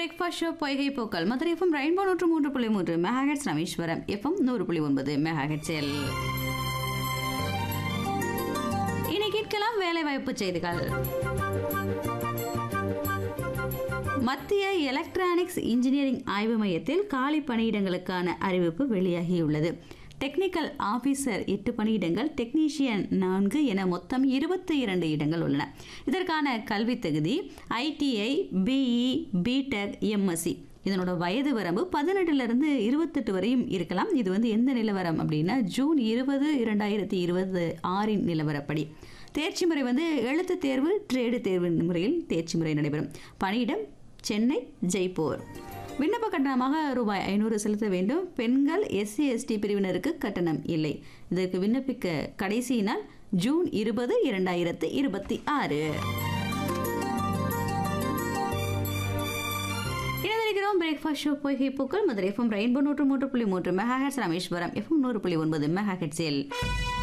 breakfast show பொய்கை போக்கல் Madurai FM rainbow நூற்று மூன்று புள்ளி மூன்று மெகாஹெட்ஸ் ராமேஸ்வரம் எஃப்எம் நூறு புள்ளி ஒன்பது மெகாஹெட்ஸில் இனி கேட்கலாம் வேலைவாய்ப்பு செய்திகள் மத்திய எலக்ட்ரானிக்ஸ் இன்ஜினியரிங் ஆய்வு மையத்தில் காலி பணியிடங்களுக்கான அறிவிப்பு வெளியாகியுள்ளது டெக்னிக்கல் ஆஃபீஸர் எட்டு பணியிடங்கள் டெக்னீஷியன் நான்கு என மொத்தம் இருபத்தி இரண்டு இடங்கள் உள்ளன இதற்கான கல்வி தகுதி ஐடிஐ பிஇ பிடெக் எம்எஸ்சி இதனோட வயது வரம்பு பதினெட்டுலேருந்து இருபத்தெட்டு வரையும் இருக்கலாம் இது வந்து எந்த நிலவரம் அப்படின்னா ஜூன் இருபது இரண்டாயிரத்தி இருபது ஆறின் நிலவரப்படி தேர்ச்சி முறை வந்து எழுத்து தேர்வு ட்ரேடு தேர்வு முறையில் தேர்ச்சி முறை நடைபெறும் பணியிடம் சென்னை ஜெய்ப்பூர் விண்ணப்ப கட்டணமாக ரூபாய் ஐநூறு செலுத்த வேண்டும் பெண்கள் எஸ்சி எஸ்டி பிரிவினருக்கு கட்டணம் இல்லை இதற்கு விண்ணப்பிக்க கடைசி நாள் ஜூன் இருபது இரண்டாயிரத்து இருபத்தி ஆறு இணைந்திருக்கிறோம் பிரேக்ஃபாஸ்ட் ஷோ பொய்கை பூக்கள் மதுரை எஃப்எம் ரெயின்போ நூற்று மூன்று புள்ளி மூன்று மெகா ஹெட்ஸ் ராமேஸ்வரம் எஃப்எம் நூறு புள்ளி ஒன்பது மெகா ஹெட்ஸில்